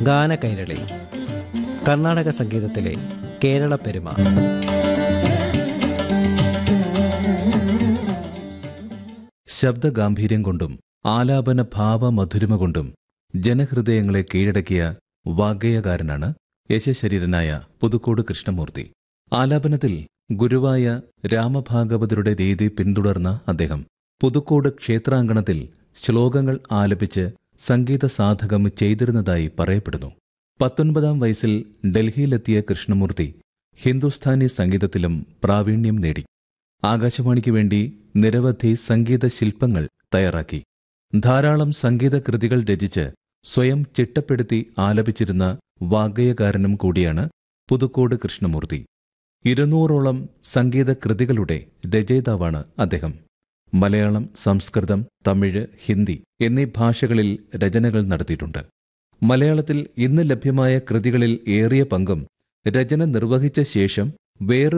ഗാനകൈരളി കർണാടക സംഗീതത്തിലെ കേരള പെരുമ ശബ്ദഗാംഭീര്യം കൊണ്ടും ആലാപന ഭാവമധുരിമ കൊണ്ടും ജനഹൃദയങ്ങളെ കീഴടക്കിയ വാഗ്ഗേയകാരനാണ് യശശരീരനായ പുതുക്കോട് കൃഷ്ണമൂർത്തി ആലാപനത്തിൽ ഗുരുവായ രാമഭാഗവതരുടെ രീതി പിന്തുടർന്ന അദ്ദേഹം പുതുക്കോട് ക്ഷേത്രാങ്കണത്തിൽ ശ്ലോകങ്ങൾ ആലപിച്ച് സംഗീത സാധകം ചെയ്തിരുന്നതായി പറയപ്പെടുന്നു പത്തൊൻപതാം വയസ്സിൽ ഡൽഹിയിലെത്തിയ കൃഷ്ണമൂർത്തി ഹിന്ദുസ്ഥാനി സംഗീതത്തിലും പ്രാവീണ്യം നേടി ആകാശവാണിക്ക് വേണ്ടി നിരവധി സംഗീത ശില്പങ്ങൾ തയ്യാറാക്കി ധാരാളം സംഗീത കൃതികൾ രചിച്ച് സ്വയം ചിട്ടപ്പെടുത്തി ആലപിച്ചിരുന്ന വാഗ്ഗേയകാരനും കൂടിയാണ് പുതുക്കോട് കൃഷ്ണമൂർത്തി ഇരുന്നൂറോളം സംഗീത കൃതികളുടെ രചയിതാവാണ് അദ്ദേഹം മലയാളം സംസ്കൃതം തമിഴ് ഹിന്ദി എന്നീ ഭാഷകളിൽ രചനകൾ നടത്തിയിട്ടുണ്ട് മലയാളത്തിൽ ഇന്ന് ലഭ്യമായ കൃതികളിൽ ഏറിയ പങ്കും രചന നിർവഹിച്ച ശേഷം വേറെ